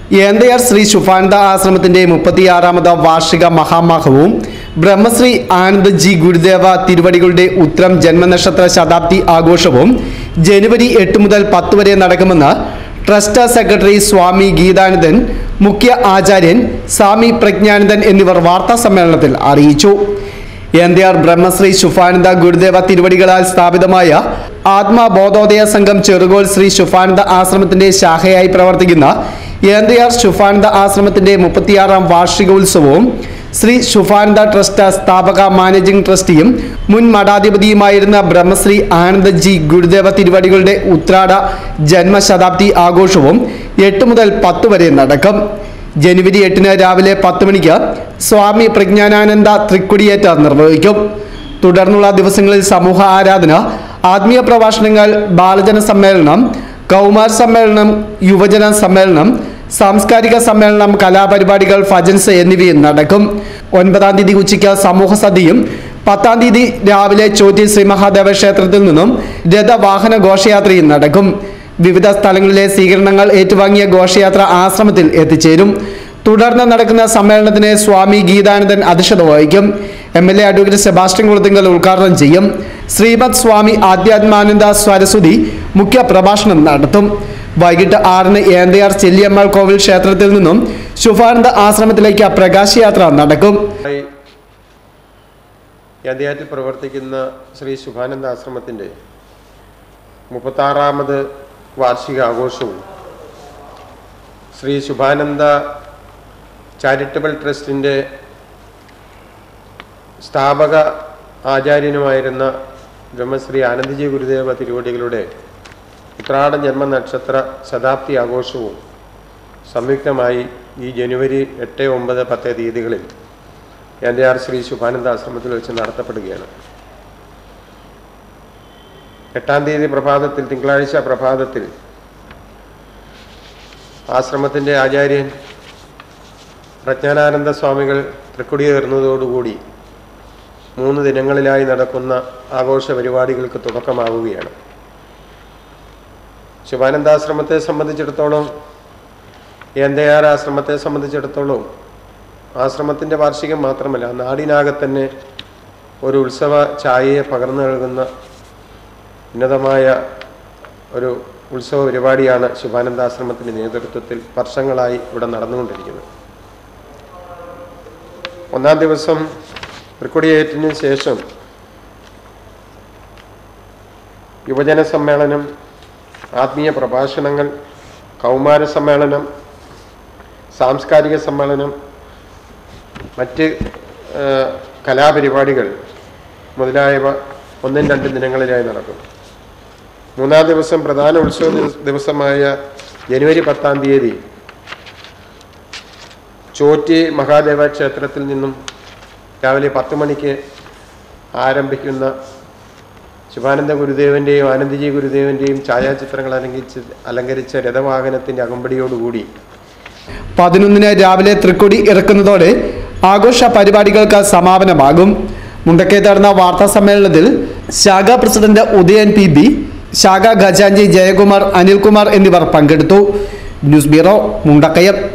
ഏന്തയാർ ശ്രീ ശുഭാനന്ദ ആശ്രമത്തിന്റെ മുപ്പത്തിയാറാമത് വാർഷിക മഹാമഹവും ബ്രഹ്മശ്രീ ആനന്ദ് ജി ഗുരുദേവ തിരുവടികളുടെ ഉത്രം ജന്മനക്ഷത്ര ശതാബ്ദി ആഘോഷവും ജനുവരി എട്ട് മുതൽ പത്ത് വരെ നടക്കുമെന്ന് ട്രസ്റ്റ് സെക്രട്ടറി സ്വാമി ഗീതാനന്ദൻ മുഖ്യ ആചാര്യൻ സ്വാമി പ്രജ്ഞാനന്ദൻ എന്നിവർ വാർത്താ സമ്മേളനത്തിൽ അറിയിച്ചു എന്തയാർ ബ്രഹ്മശ്രീ ശുഭാനന്ദ ഗുരുദേവ തിരുവടികളാൽ സ്ഥാപിതമായ ആത്മബോധോദയ സംഘം ചെറുകോൽ ശ്രീ ശുഭാനന്ദ ആശ്രമത്തിന്റെ ശാഖയായി പ്രവർത്തിക്കുന്ന ഏന്തയാർ ശുഭാനന്ദ ആശ്രമത്തിന്റെ മുപ്പത്തിയാറാം വാർഷികോത്സവവും ശ്രീ ശുഭാനന്ദ ട്രസ്റ്റ് സ്ഥാപക മാനേജിംഗ് ട്രസ്റ്റിയും മുൻ മഠാധിപതിയുമായിരുന്ന ബ്രഹ്മശ്രീ ആനന്ദജി ഗുരുദേവ തിരുവടികളുടെ ഉത്രാട ജന്മശതാബ്ദി ആഘോഷവും എട്ട് മുതൽ പത്ത് വരെ നടക്കും ജനുവരി എട്ടിന് രാവിലെ പത്ത് മണിക്ക് സ്വാമി പ്രജ്ഞാനാനന്ദ തൃക്കൊടിയേറ്റ് നിർവഹിക്കും തുടർന്നുള്ള ദിവസങ്ങളിൽ സമൂഹ ആരാധന ആത്മീയ പ്രഭാഷണങ്ങൾ ബാലജന സമ്മേളനം കൗമാർ സമ്മേളനം യുവജന സമ്മേളനം സാംസ്കാരിക സമ്മേളനം കലാപരിപാടികൾ ഫജൻസ് എന്നിവയും നടക്കും ഒൻപതാം തീയതി ഉച്ചയ്ക്ക് സമൂഹ സദ്യയും പത്താം തീയതി രാവിലെ ചോറ്റി ശ്രീ മഹാദേവ ക്ഷേത്രത്തിൽ നിന്നും രഥവാഹന ഘോഷയാത്രയും നടക്കും വിവിധ സ്ഥലങ്ങളിലെ സ്വീകരണങ്ങൾ ഏറ്റുവാങ്ങിയ ഘോഷയാത്ര ആശ്രമത്തിൽ എത്തിച്ചേരും തുടർന്ന് നടക്കുന്ന സമ്മേളനത്തിന് സ്വാമി ഗീതാനന്ദൻ അധ്യക്ഷത വഹിക്കും M L A advocate Sebastian Kulathinkal ഉദ്ഘാടനം ചെയ്യും ശ്രീമദ് സ്വാമി ആധ്യാത്മാനന്ദ സരസ്വതി മുഖ്യ പ്രഭാഷണം നടത്തും വൈകിട്ട് ആറിന് ഏന്തയാർ ചെല്ലിയമ്മൾ കോവിൽ ക്ഷേത്രത്തിൽ നിന്നും ശുഭാനന്ദ ആശ്രമത്തിലേക്ക് പ്രകാശയാത്ര നടക്കും യാദ്യാറ്റിൽ പ്രവർത്തിക്കുന്ന ശ്രീ ശുഭാനന്ദ ആശ്രമത്തിൻ്റെ മുപ്പത്താറാമത് വാർഷിക ആഘോഷവും ശ്രീ ശുഭാനന്ദ ചാരിറ്റബിൾ ട്രസ്റ്റിൻ്റെ സ്ഥാപക ആചാര്യനുമായിരുന്ന ബ്രഹ്മശ്രീ ആനന്ദജി ഗുരുദേവ തിരുവടികളുടെ ഉത്രാട ജന്മനക്ഷത്ര ശതാബ്ദി ആഘോഷവും സംയുക്തമായി ഈ ജനുവരി എട്ട് ഒമ്പത് പത്ത് തീയതികളിൽ എൻ്റെ ആർ ശ്രീ ശുഭാനന്ദ ആശ്രമത്തിൽ വെച്ച് നടത്തപ്പെടുകയാണ് എട്ടാം തീയതി പ്രഭാതത്തിൽ തിങ്കളാഴ്ച പ്രഭാതത്തിൽ ആശ്രമത്തിൻ്റെ ആചാര്യൻ പ്രജ്ഞാനാനന്ദ സ്വാമികൾ തൃക്കൊടിയേറുന്നതോടുകൂടി മൂന്ന് ദിനങ്ങളിലായി നടക്കുന്ന ആഘോഷ പരിപാടികൾക്ക് തുടക്കമാവുകയാണ് ശിവാനന്ദാശ്രമത്തെ സംബന്ധിച്ചിടത്തോളം എന്തയാർ ആശ്രമത്തെ സംബന്ധിച്ചിടത്തോളം ആശ്രമത്തിൻ്റെ വാർഷികം മാത്രമല്ല നാടിനാകെ തന്നെ ഒരു ഉത്സവ ഛായയെ പകർന്നു നൽകുന്ന ഉന്നതമായ ഒരു ഉത്സവ പരിപാടിയാണ് ശിവാനന്ദാശ്രമത്തിൻ്റെ നേതൃത്വത്തിൽ വർഷങ്ങളായി ഇവിടെ നടന്നുകൊണ്ടിരിക്കുന്നത് ഒന്നാം ദിവസം തൃക്കൊടിയേറ്റിന് ശേഷം യുവജന സമ്മേളനം ആത്മീയ പ്രഭാഷണങ്ങൾ കൗമാര സമ്മേളനം സാംസ്കാരിക സമ്മേളനം മറ്റ് ആ, കലാപരിപാടികൾ മുതലായവ ഒന്നും രണ്ടും ദിനങ്ങളിലായി നടക്കും മൂന്നാം ദിവസം പ്രധാന ഉത്സവ ദിവസ- ദിവസമായ ജനുവരി പത്താം തീയതി ചോറ്റി മഹാദേവ ക്ഷേത്രത്തിൽ നിന്നും രാവിലെ പത്ത് മണിക്ക് ആരംഭിക്കുന്ന ശിവാനന്ദ ഗുരുദേവൻ്റെയും ആനന്ദജി ഗുരുദേവൻ്റെയും ഛായാചിത്രങ്ങൾ അലങ്കരിച്ച് അലങ്കരിച്ച രഥവാഹനത്തിൻ്റെ അകമ്പടിയോടുകൂടി പതിനൊന്നിന് രാവിലെ തൃക്കൊടി ഇറക്കുന്നതോടെ ആഘോഷ പരിപാടികൾക്ക് സമാപനമാകും മുണ്ടക്കയത്ത് നടന്ന വാർത്താ സമ്മേളനത്തിൽ ശാഖാ പ്രസിഡന്റ് ഉദയൻ പി ബി ശാഖാ ഖജാൻജി ജയകുമാർ അനിൽകുമാർ എന്നിവർ പങ്കെടുത്തു ന്യൂസ് ബ്യൂറോ മുണ്ടക്കയം